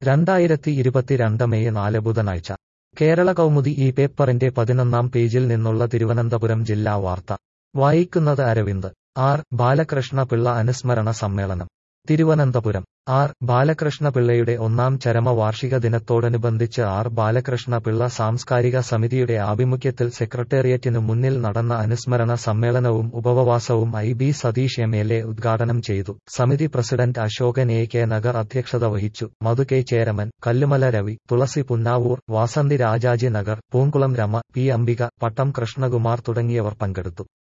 രണ്ടായിരത്തി ഇരുപത്തിരണ്ട് മെയ് നാല് ബുധനാഴ്ച കേരള കൗമുദി ഈ പേപ്പറിന്റെ പതിനൊന്നാം പേജിൽ നിന്നുള്ള തിരുവനന്തപുരം ജില്ലാ വാർത്ത വായിക്കുന്നത് അരവിന്ദ് ആർ ബാലകൃഷ്ണ പിള്ള അനുസ്മരണ സമ്മേളനം തിരുവനന്തപുരം ആർ ബാലകൃഷ്ണ പിള്ളയുടെ ഒന്നാം ചരമ വാർഷിക ദിനത്തോടനുബന്ധിച്ച് ആർ ബാലകൃഷ്ണ പിള്ള സാംസ്കാരിക സമിതിയുടെ ആഭിമുഖ്യത്തിൽ സെക്രട്ടേറിയറ്റിനു മുന്നിൽ നടന്ന അനുസ്മരണ സമ്മേളനവും ഉപവവാസവും I B Satheesh M L A ഉദ്ഘാടനം ചെയ്തു സമിതി president Asokan A K Nagar അധ്യക്ഷത വഹിച്ചു മധു കെ ചേരമൻ കല്ലുമല രവി തുളസി പുന്നാവൂർ വാസന്തി രാജാജി നഗർ പൂങ്കുളം രമ പി അംബിക പട്ടം കൃഷ്ണകുമാർ തുടങ്ങിയവർ പങ്കെടുത്തു